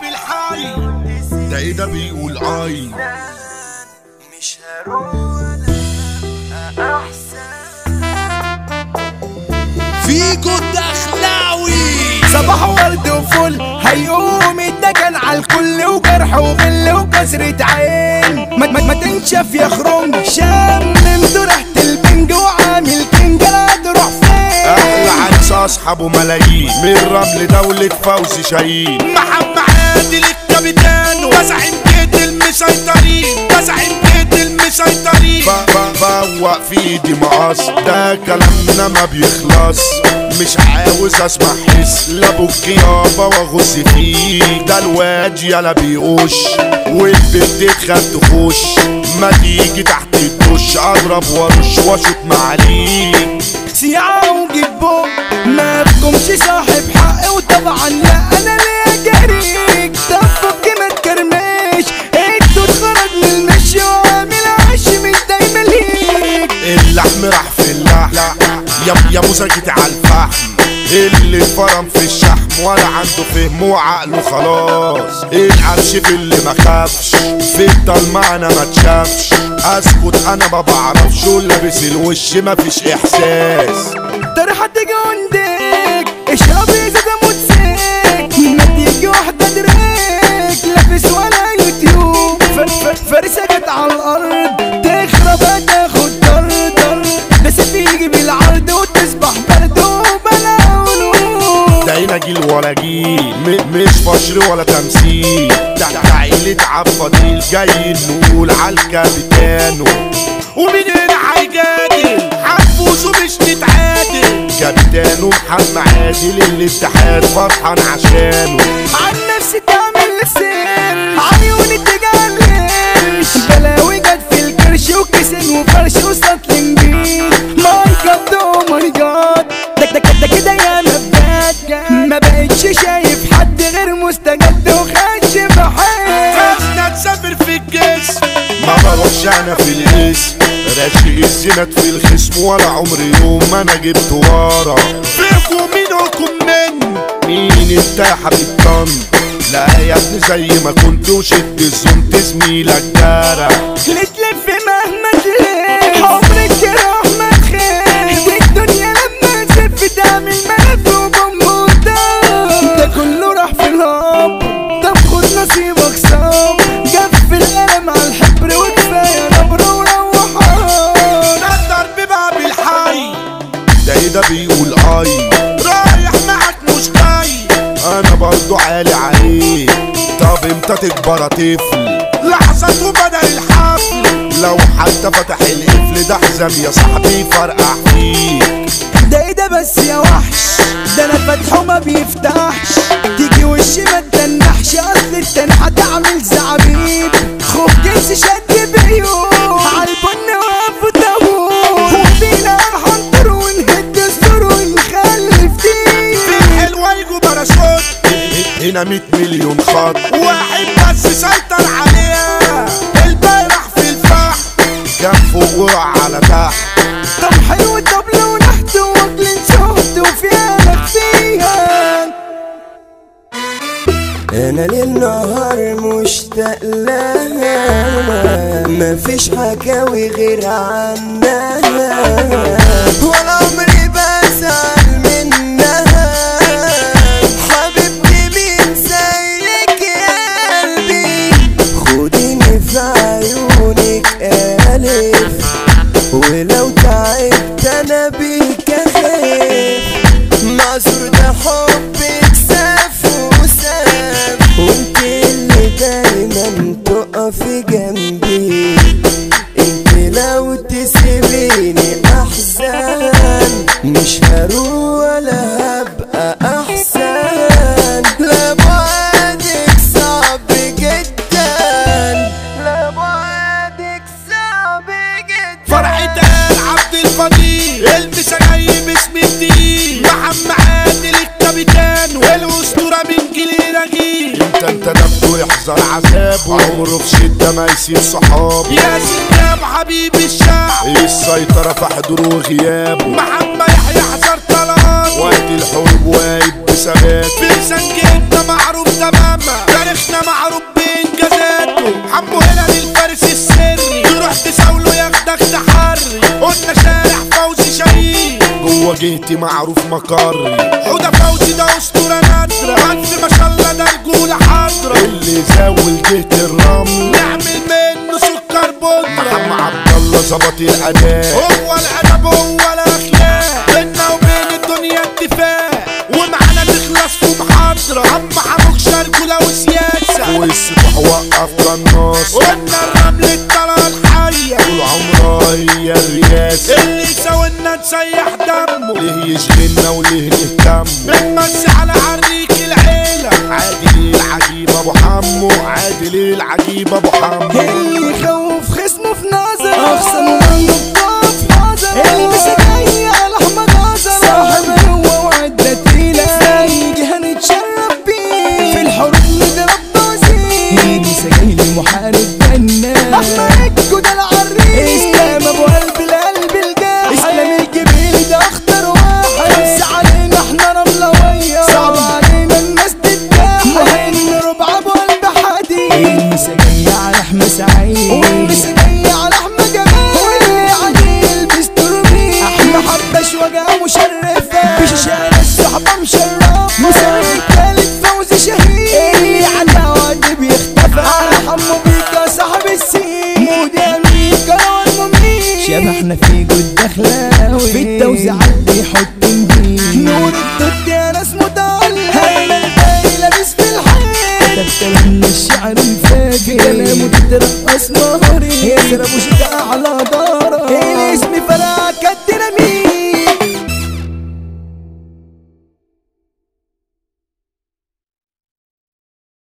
بالحي ده ايه ده بيقول اي مش هروح ولا احسن فيكو الدخلاوي صباح ورد وفل هيقوم الدجن على الكل وجرح وغل وكسرة عين ما, ما, ما تنشف يا خرم شممت ريحة البنج وعامل كنج لا تروح احلى فين عريس اصحابه ملايين من رمل دولة فوزي شاهين محمد عادل الكابيتان وزعم جيت المسيطرين وزعم جيت المسيطرين بوق في ايدي مقص ده كلامنا ما بيخلص مش عاوز اسمع حس لابوك يابا واغص فيك ده الواد يلا بيقش والبنت تخاف تخش ما تيجي تحت الدش اضرب وارش واشوط معاليك سيعة وجيبو ما بكمش صاحب حق وطبعا لا انا ليه جريك طب فك ما تكرمش انتوا اتخرج من المشي وعامل عش مش دايما ليك اللحم راح في اللحم يا يا مسكت على الفحم اللي اتفرم في الشحم ولا عنده فهم وعقله خلاص القرش في اللي ما خافش في الضلمة انا ما تشافش اسكت انا ما بعرفش ولابس الوش ما فيش احساس طرحة تيجي عندك اشرب ازازة موتسيك ما تيجي واحدة دريك لابس ولا يوتيوب ف- ف- فرسة جت على الارض تخرب هتاخد در در بس تيجي بالعرض وتصبح برد وبلا قلوب ده هنا جيل ولا جيل م- مش فشر ولا تمثيل ده ده عيلة عفضيل جاي نقول عالكابيتانو ومين هنا هيجادل هنفوز ومش نتعادل كابيتانو محمد عادل الاتحاد فرحان عشانه عن نفسي تعمل سر عيوني تجلش بلاوي جت في الكرش وكسن وفرش وسطل جديد ماي جاد او ماي جاد ده ده ده كده يا مبدات ما بقتش شايف حد غير مستجد وخش بحيل خلنا نسافر في الجسم ما بروحش انا في الاسم راشق الزنات في الخصم ولا عمري يوم ما انا جبت ورا فيكم منكم من مين انت يا حبيب طن لا يا ابني زي ما كنت وشد الزوم زميلك جرى لتلف مهما تلف عمرك تروح ما تخاف الدنيا لما تلف تعمل ملف وبموتة ده كله راح في الهب طب خد نصيبك صاب جف القلم على الحبر وكفاية نبر وروحان الضرب بقى بالحي ده ايه ده بيقول اي رايح معك مش جاي انا برضو عالي عليك طب امتى تكبر طفل لحظة وبدأ الحفل لو حتى فتح القفل ده حزام يا صاحبي فرقع فيك ده ايه ده بس يا وحش ده انا فاتحه ما بيفتحش تيجي وشي ما تنحش اصل التنحة تعمل زعبيب خوف جنس شد بعيون عالبن واقف وتابوت وفينا هنطر ونهد السور ونخلف دي في الحلوة يجوا باراشوت هنا 100 مليون خط واحد بس سيطر عليها الباقي راح في الفحم كان فوق وقع على تحت طب حلو طبل ونحت واكل صوت وفيها فيها انا ليل نهار مشتاق لها مفيش حكاوي غير عنها ولا عمري بزعل منها حبيبتي مين زيك يا قلبي خديني في عيونك الف ولو تعبت انا بيك اخاف معذور ده حبك ساف وساف وانت اللي دايما تقفي جنبي انت لو تسيبيني احزان مش هروح ولا هبقى احسن لا بعدك صعب جدا لا بعدك صعب جدا فرحة عبد الفضيل المسا جاي باسم الدين محمد عادل الكابيتان والاسطورة من جيل نجيل انت انت نبته يحذر عذابه عمره في شدة ما يسيب صحابه يا سلام حبيب الشعب السيطرة في حضوره وغيابه محمد يحيى حذر طلال وقت الحروب واقف بثبات في سنجتنا معروف تماما تاريخ جهتي معروف مقري حوده فوزي ده اسطوره نادره عارف ما شاء الله ده رجوله حاضره اللي زاول جهه الرمل نعمل منه سكر بودره محمد عبد الله ظبط الاداء هو الادب هو الاخلاق بينا وبين الدنيا اتفاق ومعانا نخلص في محاضره عم حموك شركوله وسياسه والسفاح وقف قناص قلنا الرمل الطلعه الحيه طول عمرها هي الرياسه اللي يساوينا نسيح دمه ليه يشغلنا وليه نهتم بنمسي على عريك العيله عادل العجيب ابو حمو عادل العجيب ابو حمو اللي يخوف خصمه في نظر اخصم منه بضعف حذر المسا جاي على احمد عذر صاحب هو وعدة تقيلة يجي هنتشرف بيه في الحروب نضرب بوزير المسا جاي لمحارب بنان احمد الجودة العريس اسلام ابو قلب القلب الجاحد اسلام الجبيل ده اخطر واحد بس علينا احنا رملوية صعب علينا الناس تتجاحد مهم ربع ابو قلب حديد المسا جاي على احمد سعيد والمسا جاي على احمد جمال واللي عديل بيستربي احمد حبش وجع مشرفة مش شارع الصحبة مشرفة مسار التالت فوزي شهيد اللي على واد بيختفى على حمو بيكا صاحب السين مودي امين كروان مميت شبحنا في جود دخلاوي في التوزيعات بيحط نجيل نور الدود يا ناس متعلق هلا الباقي لابس في الحيط كتب كلام الشعر الفاجر كلامه تترقص نهاري يا سرابوش